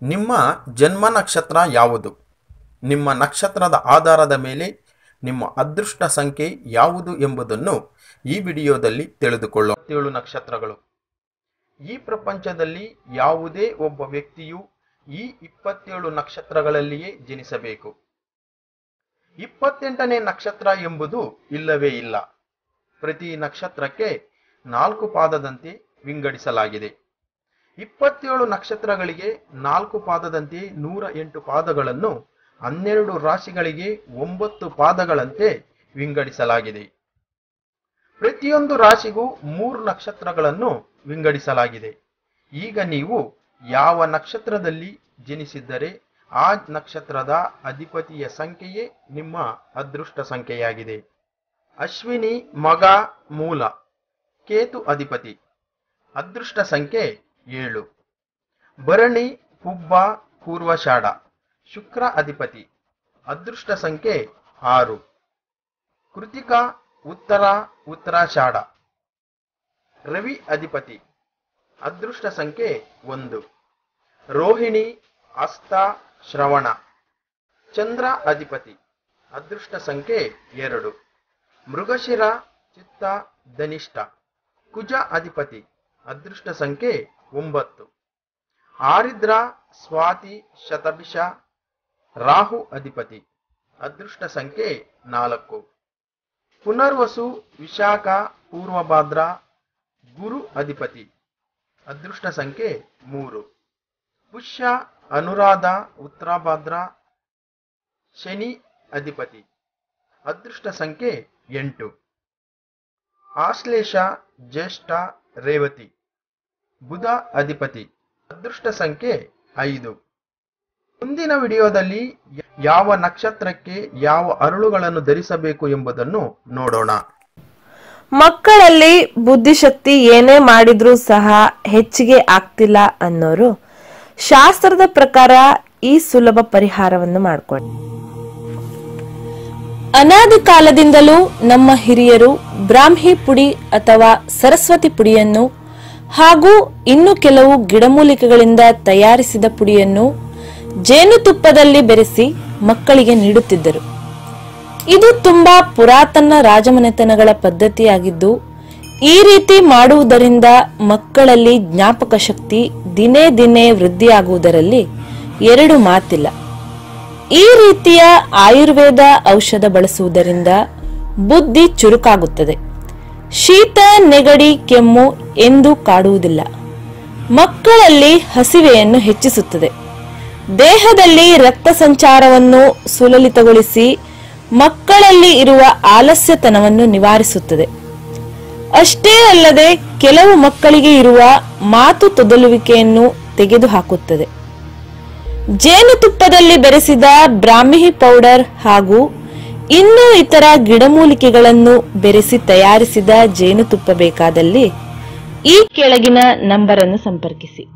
ನಿಮ್ಮ ಜನ್ಮ ನಕ್ಷತ್ರ ಯಾವುದು ನಿಮ್ಮ ನಕ್ಷತ್ರದ ಆಧಾರದ ಮೇಲೆ ನಿಮ್ಮ ಅದೃಷ್ಟ ಸಂಖ್ಯೆ ಯಾವುದು ಎಂಬುದನ್ನು ಈ ವಿಡಿಯೋದಲ್ಲಿ ತಿಳಿದುಕೊಳ್ಳೋಣ ಏಳು ನಕ್ಷತ್ರಗಳು ಈ ಪ್ರಪಂಚದಲ್ಲಿ ಯಾವುದೇ ಒಬ್ಬ ವ್ಯಕ್ತಿಯು ಈ ಇಪ್ಪತ್ತೇಳು ನಕ್ಷತ್ರಗಳಲ್ಲಿಯೇ ಜನಿಸಬೇಕು ಇಪ್ಪತ್ತೆಂಟನೇ ನಕ್ಷತ್ರ ಎಂಬುದು ಇಲ್ಲವೇ ಇಲ್ಲ ಪ್ರತಿ ನಕ್ಷತ್ರಕ್ಕೆ ನಾಲ್ಕು ಪಾದದಂತೆ ವಿಂಗಡಿಸಲಾಗಿದೆ ಇಪ್ಪತ್ತೇಳು ನಕ್ಷತ್ರಗಳಿಗೆ ನಾಲ್ಕು ಪಾದದಂತೆ ನೂರ ಎಂಟು ಪಾದಗಳನ್ನು ಹನ್ನೆರಡು ರಾಶಿಗಳಿಗೆ ಒಂಬತ್ತು ಪಾದಗಳಂತೆ ವಿಂಗಡಿಸಲಾಗಿದೆ ಪ್ರತಿಯೊಂದು ರಾಶಿಗೂ ಮೂರು ನಕ್ಷತ್ರಗಳನ್ನು ವಿಂಗಡಿಸಲಾಗಿದೆ ಈಗ ನೀವು ಯಾವ ನಕ್ಷತ್ರದಲ್ಲಿ ಜನಿಸಿದ್ದರೆ ಆ ನಕ್ಷತ್ರದ ಅಧಿಪತಿಯ ಸಂಖ್ಯೆಯೇ ನಿಮ್ಮ ಅದೃಷ್ಟ ಸಂಖ್ಯೆಯಾಗಿದೆ ಅಶ್ವಿನಿ ಮಗ ಮೂಲ ಕೇತು ಅಧಿಪತಿ ಅದೃಷ್ಟ ಸಂಖ್ಯೆ ಏಳು ಭರಣಿ ಹುಬ್ಬ ಪೂರ್ವಷಾಢ ಶುಕ್ರ ಅಧಿಪತಿ ಅದೃಷ್ಟ ಸಂಖ್ಯೆ ಆರು ಕೃತಿಕ ಉತ್ತರ ಉತ್ತರಾಷಾಢ ರವಿ ಅಧಿಪತಿ ಅದೃಷ್ಟ ಸಂಖ್ಯೆ ಒಂದು ರೋಹಿಣಿ ಹಸ್ತ ಶ್ರವಣ ಚಂದ್ರ ಅಧಿಪತಿ ಅದೃಷ್ಟ ಸಂಖ್ಯೆ ಎರಡು ಮೃಗಶಿರ ಚಿತ್ತ ಧನಿಷ್ಠ ಕುಜ ಅಧಿಪತಿ ಅದೃಷ್ಟ ಸಂಖ್ಯೆ ಒಂಬತ್ತು ಆರಿದ್ರ ಸ್ವಾತಿ ಶತಭಿಷ ರಾಹು ಅಧಿಪತಿ ಅದೃಷ್ಟ ಸಂಖ್ಯೆ ನಾಲ್ಕು ಪುನರ್ವಸು ವಿಶಾಖ ಪೂರ್ವಭಾದ್ರ ಗುರು ಅಧಿಪತಿ ಅದೃಷ್ಟ ಸಂಖ್ಯೆ ಮೂರು ಪುಷ್ಯ ಅನುರಾಧ ಉತ್ತರಾಭಾದ್ರ ಶನಿ ಅಧಿಪತಿ ಅದೃಷ್ಟ ಸಂಖ್ಯೆ ಎಂಟು ಆಶ್ಲೇಷ ಜ್ಯೇಷ್ಠ ರೇವತಿ ಬುಧ ಅಧಿಪತಿ ಅದೃಷ್ಟ ಸಂಖ್ಯೆ ಐದು ಮುಂದಿನ ವಿಡಿಯೋದಲ್ಲಿ ಯಾವ ನಕ್ಷತ್ರಕ್ಕೆ ಯಾವ ಅರಳುಗಳನ್ನು ಧರಿಸಬೇಕು ಎಂಬುದನ್ನು ನೋಡೋಣ ಮಕ್ಕಳಲ್ಲಿ ಬುದ್ಧಿಶಕ್ತಿ ಏನೇ ಮಾಡಿದ್ರೂ ಸಹ ಹೆಚ್ಚಿಗೆ ಆಗ್ತಿಲ್ಲ ಅನ್ನೋರು ಶಾಸ್ತ್ರದ ಪ್ರಕಾರ ಈ ಸುಲಭ ಪರಿಹಾರವನ್ನು ಮಾಡ್ಕೊಳ್ಳಿ ಅನಾದಿ ಕಾಲದಿಂದಲೂ ನಮ್ಮ ಹಿರಿಯರು ಬ್ರಾಹ್ಮಿ ಪುಡಿ ಅಥವಾ ಸರಸ್ವತಿ ಪುಡಿಯನ್ನು ಹಾಗೂ ಇನ್ನು ಕೆಲವು ಗಿಡಮೂಲಿಕೆಗಳಿಂದ ತಯಾರಿಸಿದ ಪುಡಿಯನ್ನು ಜೇನುತುಪ್ಪದಲ್ಲಿ ಬೆರೆಸಿ ಮಕ್ಕಳಿಗೆ ನೀಡುತ್ತಿದ್ದರು ಇದು ತುಂಬಾ ಪುರಾತನ ರಾಜಮನೆತನಗಳ ಪದ್ಧತಿಯಾಗಿದ್ದು ಈ ರೀತಿ ಮಾಡುವುದರಿಂದ ಮಕ್ಕಳಲ್ಲಿ ಜ್ಞಾಪಕ ಶಕ್ತಿ ದಿನೇ ದಿನೇ ವೃದ್ಧಿಯಾಗುವುದರಲ್ಲಿ ಎರಡು ಮಾತಿಲ್ಲ ಈ ರೀತಿಯ ಆಯುರ್ವೇದ ಔಷಧ ಬಳಸುವುದರಿಂದ ಬುದ್ಧಿ ಚುರುಕಾಗುತ್ತದೆ ಶೀತ ನೆಗಡಿ ಕೆಮ್ಮು ಎಂದು ಕಾಡುವುದಿಲ್ಲ ಮಕ್ಕಳಲ್ಲಿ ಹಸಿವೆಯನ್ನು ಹೆಚ್ಚಿಸುತ್ತದೆ ದೇಹದಲ್ಲಿ ರಕ್ತ ಸಂಚಾರವನ್ನು ಸುಲಲಿತಗೊಳಿಸಿ ಮಕ್ಕಳಲ್ಲಿ ಇರುವ ಆಲಸ್ಯತನವನ್ನು ನಿವಾರಿಸುತ್ತದೆ ಅಷ್ಟೇ ಅಲ್ಲದೆ ಕೆಲವು ಮಕ್ಕಳಿಗೆ ಇರುವ ಮಾತು ತೊದಲುವಿಕೆಯನ್ನು ತೆಗೆದುಹಾಕುತ್ತದೆ ಜೇನುತುಪ್ಪದಲ್ಲಿ ಬೆರೆಸಿದ ಬ್ರಾಹ್ಮಿ ಪೌಡರ್ ಹಾಗೂ ಇನ್ನೂ ಇತರ ಗಿಡಮೂಲಿಕೆಗಳನ್ನು ಬೆರೆಸಿ ತಯಾರಿಸಿದ ಜೇನುತುಪ್ಪ ಬೇಕಾದಲ್ಲಿ ಈ ಕೆಳಗಿನ ನಂಬರ್ ಅನ್ನು ಸಂಪರ್ಕಿಸಿ